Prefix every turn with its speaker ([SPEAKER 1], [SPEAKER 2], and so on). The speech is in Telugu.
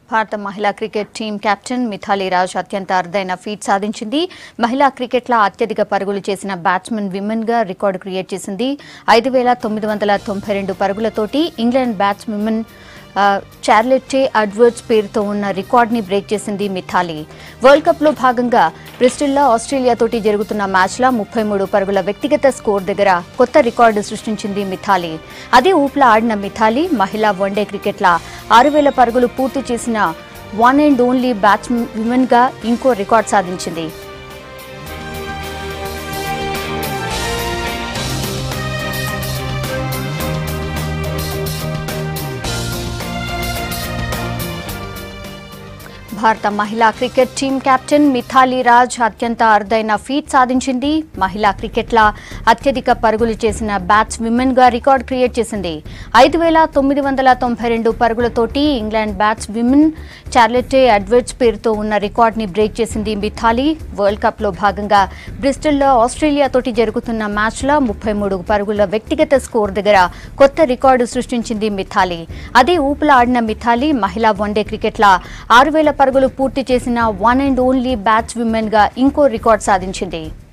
[SPEAKER 1] భారత మహిళా cricket team captain Mithali Raj అత్యంత అరుదైన ఫీట్ సాధించింది మహిళా క్రికెట్లో అత్యధిక పరుగులు చేసిన బ్యాట్స్మెన్ విమెన్ గా రికార్డు క్రియేట్ చేసింది ఐదు వేల తొమ్మిది వందల తొంభై రెండు పరుగులతోటి ఇంగ్లాండ్ బ్యాట్స్మెన్ చార్లెట్టే అడ్వర్డ్స్ పేరుతో ఉన్న రికార్డ్ని బ్రేక్ చేసింది మిథాలీ వరల్డ్ కప్లో భాగంగా బ్రిస్టిల్లో ఆస్ట్రేలియాతోటి జరుగుతున్న మ్యాచ్లో ముప్పై మూడు పరుగుల వ్యక్తిగత స్కోర్ దగ్గర కొత్త రికార్డు సృష్టించింది మిథాలీ అదే ఊపులా ఆడిన మిథాలీ మహిళా వన్డే క్రికెట్ల ఆరు వేల పరుగులు పూర్తి చేసిన వన్ అండ్ ఓన్లీ బ్యాట్స్మెన్ విమెన్గా ఇంకో రికార్డ్ సాధించింది భారత మహిళా cricket team captain Mithali Raj అత్యంత అరుదైన ఫీట్ సాధించింది మహిళా క్రికెట్ల అత్యధిక పరుగులు చేసిన బ్యాట్స్ విమెన్ గా రికార్డ్ క్రియేట్ చేసింది ఐదు వేల తొమ్మిది వందల తొంభై రెండు పరుగులతోటి England batswomen Charlotte Edwards పేరుతో ఉన్న రికార్డ్ ని బ్రేక్ చేసింది మిథాలీ వరల్డ్ కప్ లో భాగంగా బ్రిస్టల్లో ఆస్ట్రేలియాతోటి జరుగుతున్న మ్యాచ్ లో ముప్పై మూడు పరుగుల వ్యక్తిగత స్కోర్ దగ్గర కొత్త రికార్డు సృష్టించింది మిథాలీ అదే ఊపులా ఆడిన మిథాలీ మహిళా వన్డే క్రికెట్ల ఆరు వేల పరుగులు పూర్తి చేసిన one and only batswomen గా ఇంకో రికార్డ్ సాధించింది